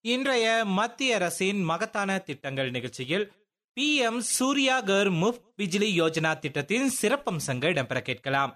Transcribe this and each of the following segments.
இன்றைய மத்திய அரசின் மகத்தான திட்டங்கள் நிகழ்ச்சியில் பி எம் சூர்யா கர் முஃப்ட் பிஜிலி யோஜனா திட்டத்தின் சிறப்பம்சங்கள் இடம்பெற கேட்கலாம்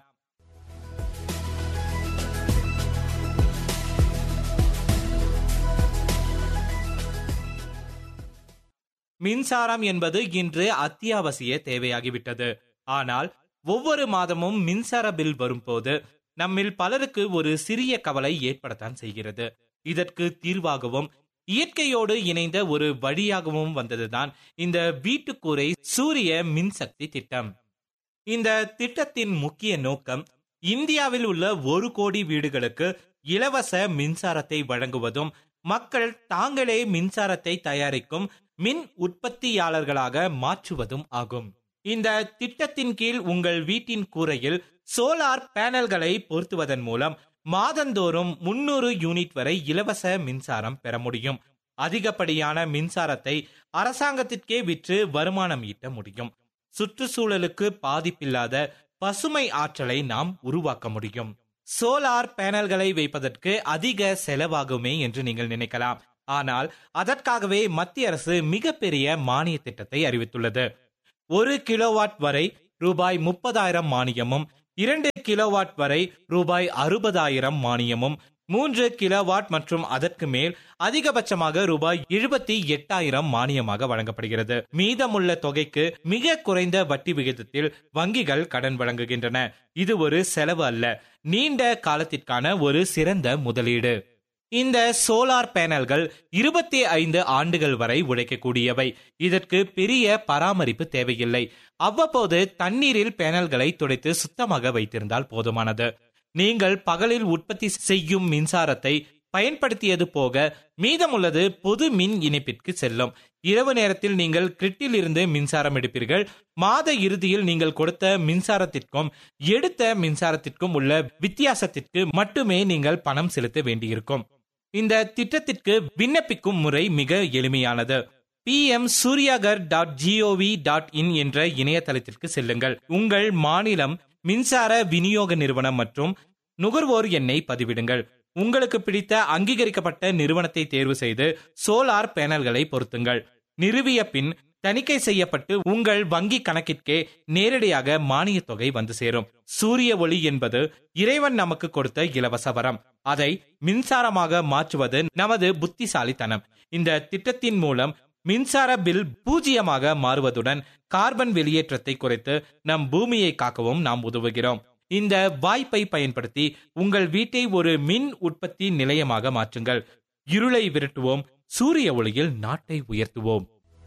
மின்சாரம் என்பது இன்று அத்தியாவசிய தேவையாகிவிட்டது ஆனால் ஒவ்வொரு மாதமும் மின்சார பில் வரும்போது நம்மில் பலருக்கு ஒரு சிறிய கவலை ஏற்படத்தான் செய்கிறது இதற்கு தீர்வாகவும் இயற்கையோடு இணைந்த ஒரு வழியாகவும் வந்ததுதான் இந்த வீட்டுக்கூரை சூரிய மின்சக்தி திட்டம் இந்த திட்டத்தின் முக்கிய நோக்கம் இந்தியாவில் உள்ள ஒரு கோடி வீடுகளுக்கு இலவச மின்சாரத்தை வழங்குவதும் மக்கள் தாங்களே மின்சாரத்தை தயாரிக்கும் மின் உற்பத்தியாளர்களாக மாற்றுவதும் ஆகும் இந்த திட்டத்தின் கீழ் உங்கள் வீட்டின் கூரையில் சோலார் பேனல்களை பொருத்துவதன் மூலம் மாதந்தோறும் முன்னூறு யூனிட் வரை இலவச மின்சாரம் பெற முடியும் அதிகப்படியான மின்சாரத்தை அரசாங்கத்திற்கே விற்று வருமானம் ஈட்ட முடியும் சுற்றுச்சூழலுக்கு பாதிப்பில்லாத பசுமை ஆற்றலை நாம் உருவாக்க முடியும் சோலார் பேனல்களை வைப்பதற்கு அதிக செலவாகுமே என்று நீங்கள் நினைக்கலாம் ஆனால் அதற்காகவே மத்திய அரசு மிகப்பெரிய மானிய திட்டத்தை அறிவித்துள்ளது ஒரு கிலோவாட் வரை ரூபாய் முப்பதாயிரம் மானியமும் இரண்டு கிலோவாட் வரை ரூபாய் அறுபதாயிரம் மானியமும் மூன்று கிலோவாட் மற்றும் அதற்கு மேல் அதிகபட்சமாக ரூபாய் எழுபத்தி எட்டாயிரம் மானியமாக வழங்கப்படுகிறது மீதமுள்ள தொகைக்கு மிக குறைந்த வட்டி விகிதத்தில் வங்கிகள் கடன் வழங்குகின்றன இது ஒரு செலவு அல்ல நீண்ட காலத்திற்கான ஒரு சிறந்த முதலீடு இந்த சோலார் பேனல்கள் இருபத்தி ஐந்து ஆண்டுகள் வரை உழைக்கக்கூடியவை இதற்கு பெரிய பராமரிப்பு தேவையில்லை அவ்வப்போது தண்ணீரில் பேனல்களை துடைத்து சுத்தமாக வைத்திருந்தால் போதுமானது நீங்கள் பகலில் உற்பத்தி செய்யும் மின்சாரத்தை பயன்படுத்தியது போக மீதமுள்ளது பொது மின் இணைப்பிற்கு செல்லும் இரவு நேரத்தில் நீங்கள் கிரிட்டில் இருந்து மின்சாரம் எடுப்பீர்கள் மாத இறுதியில் நீங்கள் கொடுத்த மின்சாரத்திற்கும் எடுத்த மின்சாரத்திற்கும் உள்ள வித்தியாசத்திற்கு மட்டுமே நீங்கள் பணம் செலுத்த வேண்டியிருக்கும் இந்த திட்டத்திற்கு விண்ணப்பிக்கும் முறை மிக எளிமையானது P M Suryaghar dot G O V dot in என்ற இணையதளத்திற்கு செல்லுங்கள் உங்கள் மாநிலம் மின்சார விநியோக நிறுவனம் மற்றும் நுகர்வோர் எண்ணை பதிவிடுங்கள் உங்களுக்கு பிடித்த அங்கீகரிக்கப்பட்ட நிறுவனத்தை தேர்வு செய்து சோலார் பேனல்களை பொருத்துங்கள் நிறுவிய பின் தணிக்கை செய்யப்பட்டு உங்கள் வங்கி கணக்கிற்கே நேரடியாக மானிய தொகை வந்து சேரும் சூரிய ஒளி என்பது இறைவன் நமக்கு கொடுத்த இலவச வரம் அதை மின்சாரமாக மாற்றுவது நமது புத்திசாலித்தனம் இந்த திட்டத்தின் மூலம் மின்சார பில் பூஜ்ஜியமாக மாறுவதுடன் கார்பன் வெளியேற்றத்தை குறைத்து நம் பூமியை காக்கவும் நாம் உதவுகிறோம் இந்த வாய்ப்பை பயன்படுத்தி உங்கள் வீட்டை ஒரு மின் உற்பத்தி நிலையமாக மாற்றுங்கள் இருளை விரட்டுவோம் சூரிய ஒளியில் நாட்டை உயர்த்துவோம்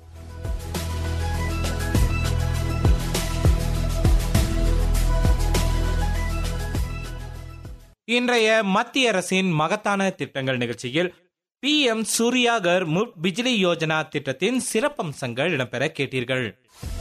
இன்றைய மத்திய அரசின் மகத்தான திட்டங்கள் நிகழ்ச்சியில் பி எம் சூர்யாகர் முட் பிஜிலி யோஜனா திட்டத்தின் சிறப்பம்சங்கள் இடம்பெற கேட்டீர்கள்